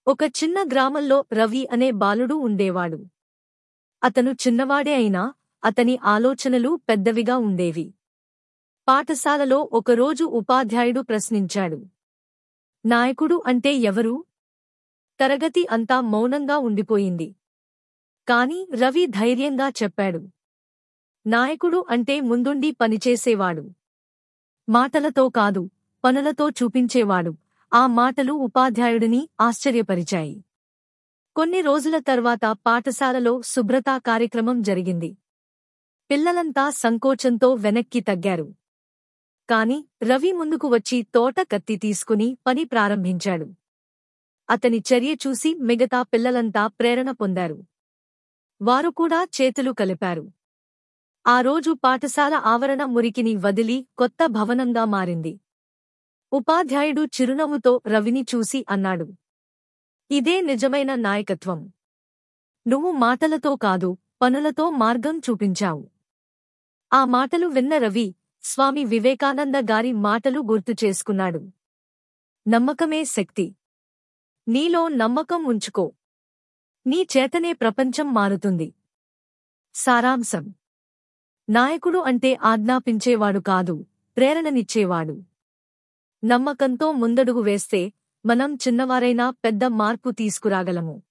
ఒక చిన్న గ్రామంలో రవి అనే బాలుడు ఉండేవాడు అతను చిన్నవాడే అయినా అతని ఆలోచనలు పెద్దవిగా ఉండేవి పాఠశాలలో ఒకరోజు ఉపాధ్యాయుడు ప్రశ్నించాడు నాయకుడు అంటే ఎవరు తరగతి అంతా మౌనంగా ఉండిపోయింది కాని రవి ధైర్యంగా చెప్పాడు నాయకుడు అంటే ముందుండి పనిచేసేవాడు మాటలతో కాదు పనులతో చూపించేవాడు ఆ మాటలు ఉపాధ్యాయుడిని ఆశ్చర్యపరిచాయి కొన్ని రోజుల తర్వాత పాఠశాలలో శుభ్రతా కార్యక్రమం జరిగింది పిల్లలంతా సంకోచంతో వెనక్కి తగ్గారు కాని రవి ముందుకు వచ్చి తోట కత్తి తీసుకుని పని ప్రారంభించాడు అతని చర్య చూసి మిగతా పిల్లలంతా ప్రేరణ పొందారు వారు కూడా చేతులు కలిపారు ఆ రోజు పాఠశాల ఆవరణ మురికిని వదిలి కొత్త భవనంగా మారింది ఉపాధ్యాయుడు చిరునవ్వుతో రవిని చూసి అన్నాడు ఇదే నిజమైన నాయకత్వం నువ్వు మాటలతో కాదు పనులతో మార్గం చూపించావు ఆ మాటలు విన్న రవి స్వామి వివేకానంద గారి మాటలు గుర్తు చేసుకున్నాడు నమ్మకమే శక్తి నీలో నమ్మకం ఉంచుకో నీ చేతనే ప్రపంచం మారుతుంది సారాంశం నాయకుడు అంటే ఆజ్ఞాపించేవాడు కాదు ప్రేరణనిచ్చేవాడు నమ్మకంతో ముందడుగు వేస్తే మనం చిన్నవారైనా పెద్ద మార్పు తీసుకురాగలము